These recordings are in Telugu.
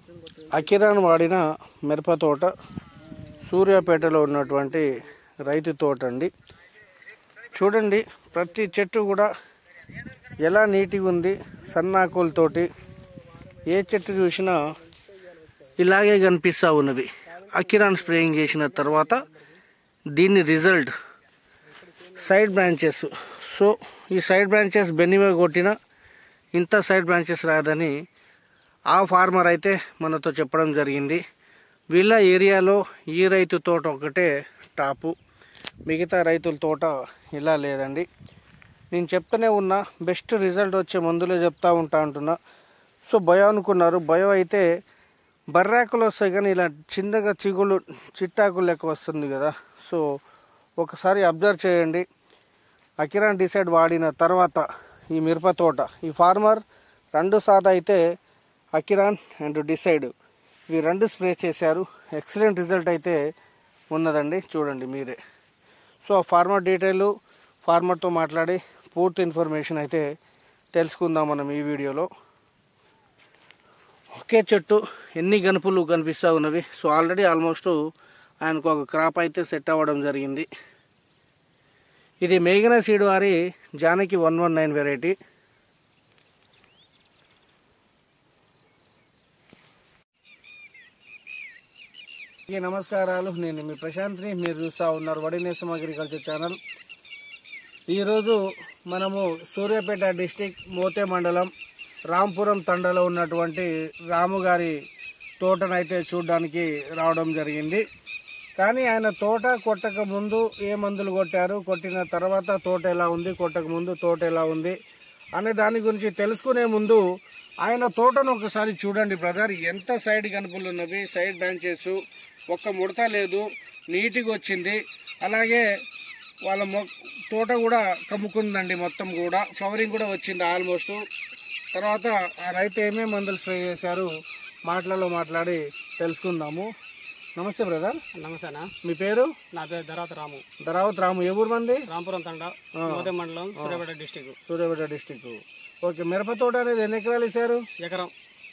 అకిరాన్ వాడిన మిరప తోట సూర్యాపేటలో ఉన్నటువంటి రైతు తోట అండి చూడండి ప్రతి చెట్టు కూడా ఎలా నీట్గా ఉంది సన్నాకులతోటి ఏ చెట్టు చూసినా ఇలాగే కనిపిస్తూ ఉన్నది అకిరాన్ స్ప్రేయింగ్ చేసిన తర్వాత దీని రిజల్ట్ సైడ్ బ్రాంచెస్ సో ఈ సైడ్ బ్రాంచెస్ బెనివే కొట్టిన ఇంత సైడ్ బ్రాంచెస్ రాదని ఆ ఫార్మర్ అయితే మనతో చెప్పడం జరిగింది వీళ్ళ ఏరియాలో ఈ రైతు తోట ఒకటే టాపు మిగతా రైతుల తోట ఇలా లేదండి నేను చెప్తూనే ఉన్నా బెస్ట్ రిజల్ట్ వచ్చే మందులే చెప్తా ఉంటా అంటున్నా సో భయం అనుకున్నారు భయం అయితే బర్రాకులు వస్తాయి కానీ ఇలా చిన్నగా చిగులు చిట్టాకులు లెక్క వస్తుంది కదా సో ఒకసారి అబ్జర్వ్ చేయండి అకిరాన్ డిసైడ్ వాడిన తర్వాత ఈ మిరప తోట ఈ ఫార్మర్ రెండు సార్లు అయితే అకిరాన్ అండ్ డిసైడ్ ఇవి రెండు స్ప్రే చేశారు ఎక్సలెంట్ రిజల్ట్ అయితే ఉన్నదండి చూడండి మీరే సో ఆ ఫార్మర్ డీటెయిల్ ఫార్మర్తో మాట్లాడి పూర్తి ఇన్ఫర్మేషన్ అయితే తెలుసుకుందాం మనం ఈ వీడియోలో ఒకే చెట్టు ఎన్ని గనుపులు కనిపిస్తూ ఉన్నవి సో ఆల్రెడీ ఆల్మోస్ట్ ఆయనకు ఒక క్రాప్ అయితే సెట్ అవ్వడం జరిగింది ఇది మేఘన సీడ్ వారి Janaki one one nine variety ఈ నమస్కారాలు నేను మీ ప్రశాంత్ని మీరు చూస్తూ ఉన్నారు వడినేసం అగ్రికల్చర్ ఛానల్ ఈరోజు మనము సూర్యాపేట డిస్టిక్ మోతే మండలం రాంపురం తండలో ఉన్నటువంటి రాము గారి తోటనైతే చూడడానికి రావడం జరిగింది కానీ ఆయన తోట కొట్టక ముందు ఏ మందులు కొట్టారు కొట్టిన తర్వాత తోట ఎలా ఉంది కొట్టక ముందు తోట ఎలా ఉంది అనే దాని గురించి తెలుసుకునే ముందు ఆయన తోటను ఒకసారి చూడండి బ్రదర్ ఎంత సైడ్ కనుపులు ఉన్నవి సైడ్ బ్రాంచెస్ ఒక్క ముడత లేదు నీట్గా వచ్చింది అలాగే వాళ్ళ మొ తోట కూడా కమ్ముకుందండి మొత్తం కూడా ఫ్లవరింగ్ కూడా వచ్చింది ఆల్మోస్ట్ తర్వాత ఆ రైతు ఏమేమి మందులు స్ప్రే చేశారు మాటలలో మాట్లాడి తెలుసుకుందాము నమస్తే బ్రదర్ నమస్తే అన్న మీ పేరు నా పేరు ధరావత్ రాము ధరావత్ రాము ఏ ఊరు మంది రాంపురం తండ మోదే మండలం Suryapet district Suryapet district okay మిరప తోట అనేది ఎన్ని ఎకరాలు వేసారు ఎకరం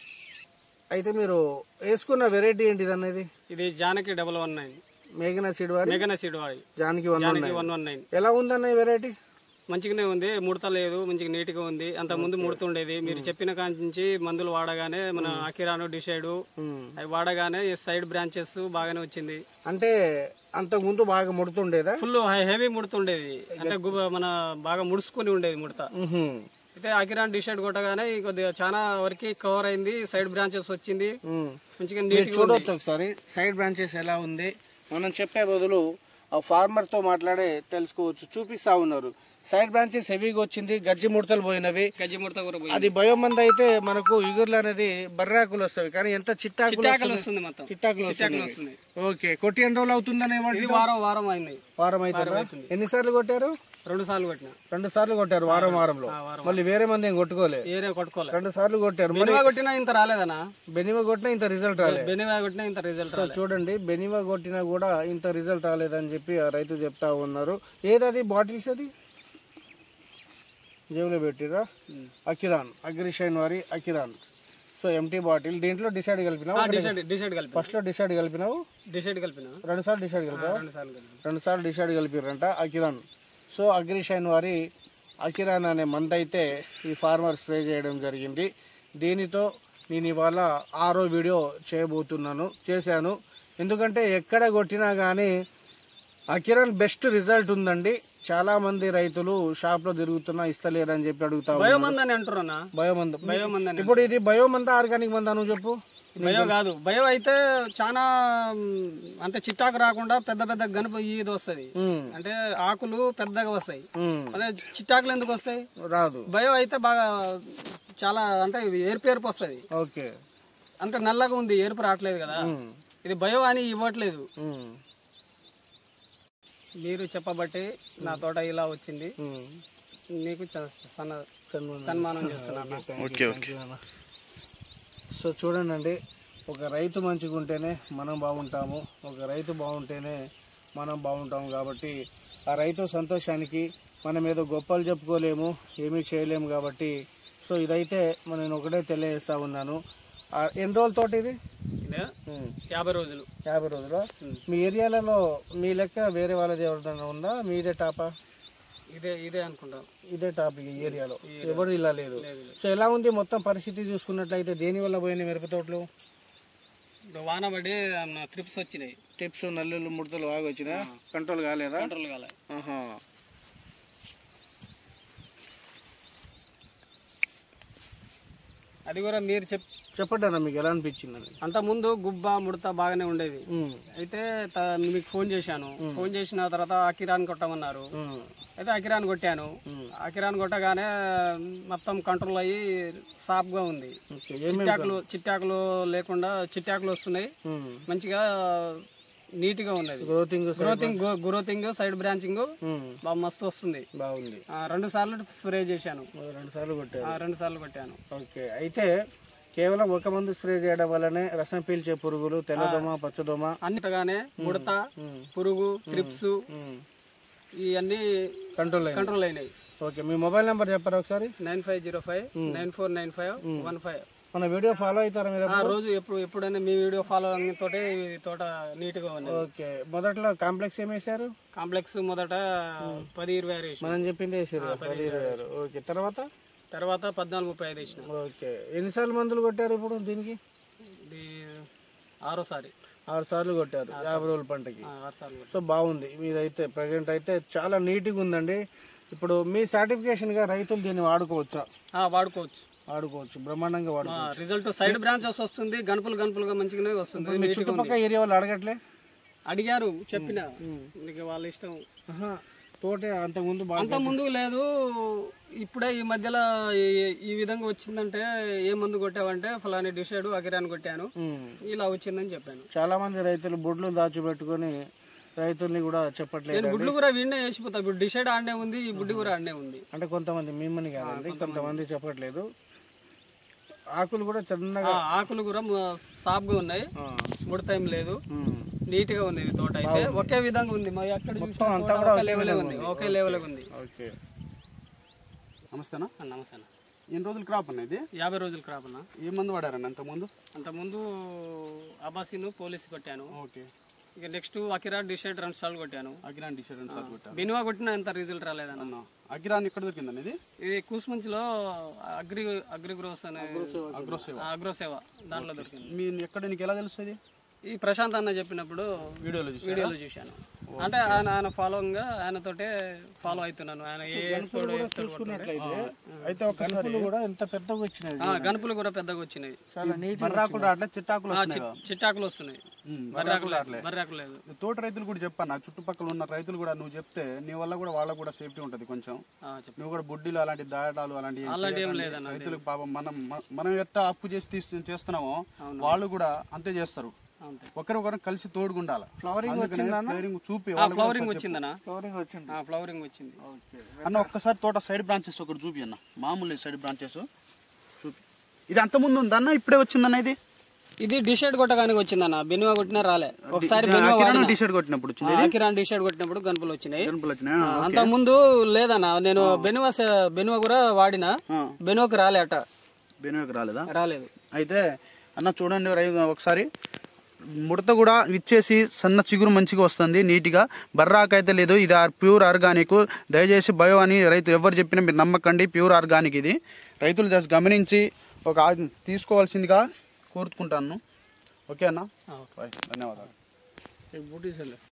అయితే మీరు వేసుకున్న వెరైటీ ఏంటిది అనేది ఇది జానకి డబల్ వన్ నైన్ మేఘనా సీడ్ వారి మెగన సీడ్ వాడి Janaki one Janaki one one nine ఎలా ఉందన్న ఈ వెరైటీ మంచిగానే ఉంది ముడత లేదు మంచిగా నీట్గా ఉంది అంత ముందు ముడుతుండేది మీరు చెప్పిన కాంచి నుంచి మందులు వాడగానే మన అకిరాను డిసైడ్ అవి వాడగానే ఈ సైడ్ బ్రాంచెస్ బాగానే వచ్చింది అంటే అంతకు ముందు బాగా ముడుతుండేదా ఫుల్ హెవీ ముడుతుండేది అంటే గుబ- మన బాగా ముడుచుకొని ఉండేది ముడత మ్హూ. అయితే అకిరాన్ డిసైడ్ కొట్టగానే ఈ కొద్దిగా చాలా వరకు కవర్ అయింది సైడ్ బ్రాంచెస్ వచ్చింది మ్. మంచిగా మీరు నీట్గా చూడొచ్చు ఒకసారి సైడ్ బ్రాంచెస్ ఎలా ఉంది మనం చెప్పే బదులు ఆ ఫార్మర్తో మాట్లాడే తెలుసుకోవచ్చు చూపిస్తా ఉన్నారు సైడ్ బ్రాంచెస్ హెవీగా వచ్చింది గజ్జి ముడతలు పోయినవి గజ్జి ముడత కూడా పోయి అది బయోమంద అయితే మనకు ఇగుర్లు అనేది బర్రాకులు వస్తాయి కానీ ఎంత చిట్టాకులు చిట్టాకలు వస్తుంది మొత్తం చిట్టాకులు చిట్టాకలు వస్తున్నాయి వస్తున్నాయి ఓకే కొట్టి ఎన్ని రోజులు అవుతుందని ఇది వారం వారం అయింది వారం అవుతుందా ఎన్నిసార్లు కొట్టారు రెండు సార్లు కొట్టిన రెండు సార్లు కొట్టారు వారం వారంలో ఆ, వారం మళ్ళీ వేరే మంది ఏం కొట్టుకోలే ఏరియా కొట్టుకోలే రెండు సార్లు కొట్టారు మరి బెనివా కొట్టినా ఇంత రాలేదనా బెనివా కొట్టినా ఇంత రిజల్ట్ రాలేదు బెనివా కొట్టినా ఇంత రిజల్ట్ సో చూడండి బెనివా కొట్టినా కూడా ఇంత రిజల్ట్ రాలేదని చెప్పి ఆ రైతు చెప్తా ఉన్నారు ఏదది బాటిల్స్ అది జేబులో పెట్టిరా అకిరాన్ అగ్రిషైన్ వారి అకిరాన్ సో ఎంటీ బాటిల్ దీంట్లో డిసైడ్ కలిపినావు డిసైడ్ డిసైడ్ కలిపి ఫస్ట్ లో డిసైడ్ కలిపినావు డిసైడ్ కలిపిన రెండు సార్లు డిసైడ్ కలిపావు రెండు సార్లు కలిపి రెండు సార్లు డిసైడ్ కలిపిరంట అకిరాన్ సో అగ్రిషైన్ వారి అకిరాన్ అనే మందు అయితే ఈ ఫార్మర్ స్ప్రే చేయడం జరిగింది దీనితో నేను ఇవాళ ఆరో వీడియో చేయబోతున్నాను చేశాను ఎందుకంటే ఎక్కడ కొట్టినా కానీ అకిరాన్ బెస్ట్ రిజల్ట్ ఉందండి చాలా మంది రైతులు షాప్ లో తిరుగుతున్నా ఇస్తలేరని చెప్పి అడుగుతా ఉన్నారు. బయోమంద్ అని అంటున్నా బయోమందు బయోమంద్ అని ఇప్పుడు ఇది బయోమంద ఆర్గానిక్ మంద నువ్వు చెప్పు బయో కాదు బయో అయితే చాలా మ్, అంటే చిట్టాకు రాకుండా పెద్ద పెద్ద గనుపు ఇది వస్తుంది ఉమ్, అంటే ఆకులు పెద్దగా వస్తాయి ఉమ్, అదే చిట్టాకులు ఎందుకు వస్తాయి రాదు బయో అయితే బాగా చాలా అంటే ఏర్పు ఏర్పు వస్తుంది ఓకే అంటే నల్లగా ఉంది ఏర్పు రావట్లేదు కదా ఉమ్, ఇది బయో అని ఇవ్వట్లేదు ఉమ్, మీరు చెప్పబట్టి నా తోట ఇలా వచ్చింది ఉమ్. నీకు చ- సన్న సన్మానం. సన్మానం చేస్తున్నాను ఓకే ఓకే సో చూడండి ఒక రైతు మంచిగా ఉంటేనే మనం బాగుంటాము ఒక రైతు బాగుంటేనే మనం బాగుంటాము కాబట్టి ఆ రైతు సంతోషానికి మనం ఏదో గొప్పలు చెప్పుకోలేము ఏమీ చేయలేము కాబట్టి సో ఇదైతే నేను ఒకటే తెలియజేస్తా ఉన్నాను ఆ, ఎన్ని రోజుల తోట ఇది ఇదే యాభై రోజులు యాభై రోజులు మీ ఏరియాలలో మీ లెక్క వేరే వాళ్ళది ఎవరిదైనా ఉందా మీదే టాపా ఇదే ఇదే అనుకుంటాం ఇదే టాప్ ఈ ఏరియాలో ఎవరు ఇలా లేదు లేదు, సో ఎలా ఉంది మొత్తం పరిస్థితి చూసుకున్నట్లయితే దేని వల్ల పోయినాయి మిరప తోటలు ఇప్పుడు వాన పడి త్రిప్స్ వచ్చినాయి టిప్స్ నల్లులు ముడతలు బాగా వచ్చినా కంట్రోల్ కాలేదా కంట్రోల్ కాలే ఆహా. అది కూడా మీరు చెప్ చెప్పండి అన్న మీకు ఎలా అనిపించింది అని అంత ముందు గుబ్బ ముడత బాగానే ఉండేది ఉమ్, అయితే త- మీకు ఫోన్ చేశాను ఫోన్ చేసిన తర్వాత అకిరాన్ కొట్టమన్నారు ఉమ్, అయితే అకిరాన్ కొట్టాను అకిరాన్ కొట్టగానే మొత్తం కంట్రోల్ అయ్యి సాఫ్గా ఉంది ఓకే ఏమేమి చిట్టాకులు చిట్టాకులు లేకుండా చిట్టాకులు వస్తున్నాయి ఉమ్, మంచిగా నీట్గా ఉన్నది గ్రోతింగ్ గ్రోతింగ్ గ్రోతింగ్ సైడ్ బ్రాంచింగ్ ఉమ్, బాగా మస్తు వస్తుంది బాగుంది ఆ, రెండు సార్లు స్ప్రే చేశాను రెండు సార్లు కొట్టారు ఆ, రెండు సార్లు కొట్టాను ఓకే అయితే కేవలం ఒక మందు స్ప్రే చేయడం వల్లనే రసం పీల్చే పురుగులు తెల్లదోమ పచ్చదోమ అన్నిటిగానే ముడత పురుగు త్రిప్స్ ఉమ్, ఇవన్నీ కంట్రోల్ అయింది కంట్రోల్ అయినాయి ఓకే మీ మొబైల్ నెంబర్ చెప్పారా ఒకసారి nine five zero five nine four nine five one five మన వీడియో ఫాలో అవుతారా మీరు ఆ రోజు ఎప్పుడు ఎప్పుడైనా మీ వీడియో ఫాలో తోటే ఈ తోట నీట్ గా ఉంది ఓకే మొదట్లో కాంప్లెక్స్ ఏం వేశారు కాంప్లెక్స్ మొదట పది ఇరవై ఆరు వేసిన మనం చెప్పింది వేసారు పది ఇరవై ఆరు ఓకే తర్వాత తర్వాత పద్నాలుగు ముప్పై ఐదు వేసిన ఓకే ఎన్నిసార్లు మందులు కొట్టారు ఇప్పుడు దీనికి ఇది ఆరోసారి ఆరు సార్లు కొట్టారు యాభై రోజుల పంటకి ఆ, ఆరు సార్లు సో బాగుంది మీదైతే ప్రజెంట్ అయితే చాలా నీట్గా ఉందండి ఇప్పుడు మీ సర్టిఫికేషన్గా రైతులు దీన్ని వాడుకోవచ్చా ఆ, వాడుకోవచ్చు వాడుకోవచ్చు బ్రహ్మాండంగా వాడుకోవచ్చు రిజల్ట్ సైడ్ బ్రాంచెస్ వస్తుంది గనుపులు గనుపులుగా మంచిగానే వస్తుంది మీ నీట్గా ఉంది. చుట్టుపక్కల ఏరియా వాళ్ళు అడగట్లే అడిగారు చెప్పిన మీకు వాళ్ళ ఇష్టం ఆహా, తోటే అంతకుముందు బాగా అంత ముందు లేదు ఇప్పుడే ఈ మధ్యలో ఈ- ఈ విధంగా వచ్చిందంటే ఏ మందు కొట్టావంటే ఫలాని డిసైడ్ అగిరాని కొట్టాను ఉమ్. ఇలా వచ్చిందని చెప్పాను చాలా మంది రైతులు బుడ్లు దాచిపెట్టుకొని రైతుల్ని కూడా చెప్పట్లేదు నేను గుడ్లు కూడా వీడినే వేసిపోతా ఇప్పుడు డిసైడ్ ఆడనే ఉంది ఈ బుడ్డి కూడా ఆడనే ఉంది అంటే కొంతమంది మిమ్మల్ని కాదండి కొంతమంది చెప్పట్లేదు ఆకులు కూడా చిన్నగా ఆ, ఆకులు కూడా మ- సాఫ్గా ఉన్నాయి ఆ, ముడత ఏం లేదు ఉమ్. నీట్ గా ఉంది ఈ తోట అయితే ఒకే విధంగా ఉంది మరి ఎక్కడ చూసినా అంతా తోట కూడా ఒకే ఒకే లెవెలే విధంగా ఉంది ఉంది. ఒకే లెవెల్ ఉంది ఓకే నమస్తేనా ఆ, నమస్తే అన్న. ఎన్ని రోజులు క్రాప్ అన్న ఇది యాభై రోజులు క్రాప్ అన్న ఏ మందు వాడారన్న అంతకుముందు అంతకుముందు అబాసిను పోలీస్ కొట్టాను ఓకే ఇక నెక్స్ట్ అకిరా డిసైడ్ రెండు సార్లు కొట్టాను అగిరాన్ టీ షర్ట్ సార్ కొట్టారు బెనువా కొట్టినా ఎంత రిజల్ట్ రాలేదన్న అన్న అగిరాన్ ఎక్కడ దొరికిందన్న ఇది ఇది కూసుమంచిలో అగ్రి అగ్రి గ్రోస్ అనే అగ్రోసేవ అగ్రో సేవ దాంట్లో దొరికింది మీ ఎక్కడ నీకు ఎలా తెలుస్తుంది ఈ ప్రశాంత్ అన్న చెప్పినప్పుడు వీడియోలో చూసి వీడియోలో చూశాను అంటే ఆయన ఆయన ఫాలోయింగ్ ఆయనతోటే ఫాలో అవుతున్నాను ఆయన ఏ ఎపిసోడ్ చూసుకున్నట్లయితే అయితే ఒకసారి గనుపులు కూడా ఎంత పెద్దగా వచ్చినాయి గనుపులు కూడా పెద్దగా వచ్చినాయి చాలా నీట్ బర్రాకులు అట్లా చిట్టాకులు ఆ, వస్తున్నాయి చి- చిట్టాకులు వస్తున్నాయి ఉమ్, బర్రాకులు లేదు బర్రాకులు లేదు తోట రైతులు కూడా చెప్పన్న చుట్టుపక్కల ఉన్న రైతులు కూడా నువ్వు చెప్తే నీ వల్ల కూడా వాళ్ళకు కూడా సేఫ్టీ ఉంటుంది కొంచెం ఆ, చెప్పు నువ్వు కూడా బుడ్డీలు అలాంటి దాయటాలు అలాంటివి ఏం అలాంటి ఏం చేయకండి. లేదన్న రైతులకు పాపం మనం మ- మనం ఎట్టా అప్పు చేసి తీసు- చేస్తున్నామో వాళ్ళు కూడా అంతే చేస్తారు అంతే ఒకరికొకరు కలిసి తోడుగుండాలి ఫ్లవరింగ్ అందుకనే ఫ్లవరింగ్ చూపి ఆ, వాళ్ళకు కూడా ఫ్లవరింగ్ వచ్చిందనా ఫ్లవరింగ్ వచ్చింది ఆ, ఫ్లవరింగ్ వచ్చింది ఓకే అన్న ఒక్కసారి తోట సైడ్ బ్రాంచెస్ ఒకటి చూపి అన్న మామూలు సైడ్ బ్రాంచెస్ చూపి ఇది అంత ముందు ఉందన్న ఇప్పుడే వచ్చిందన్న ఇది ఇది డిషర్ట్ కొట్టగానే వచ్చిందన్న బెనువా కొట్టినా రాలే ఒకసారి బెనువా వాడినా. టీ షర్ట్ కొట్టినప్పుడు వచ్చింది ఆ, కిరాణ్ డిషర్ట్ కొట్టినప్పుడు గనుపులు వచ్చినాయి గణపలు వచ్చినాయా? అంత ముందు లేదన్న నేను బెనువా సే- బెనువా కూడా వాడినా ఆ. బెనువాకి రాలే అట బెనువకి రాలేదా రాలేదు అయితే అన్న చూడండి రై ఒకసారి ముడత కూడా ఇచ్చేసి సన్న చిగురు మంచిగా వస్తుంది నీట్గా బర్రాకు అయితే లేదు ఇది ఆర్- ప్యూర్ ఆర్గానిక్ దయచేసి బయో అని రైతు ఎవరు చెప్పినా మీరు నమ్మకండి ప్యూర్ ఆర్గానిక్ ఇది రైతులు జస్ట్ గమనించి ఒక ఆ- తీసుకోవాల్సిందిగా కోరుకుంటాను ఓకే అన్న ఆ. బాయ్ ధన్యవాదాలు బూటీస్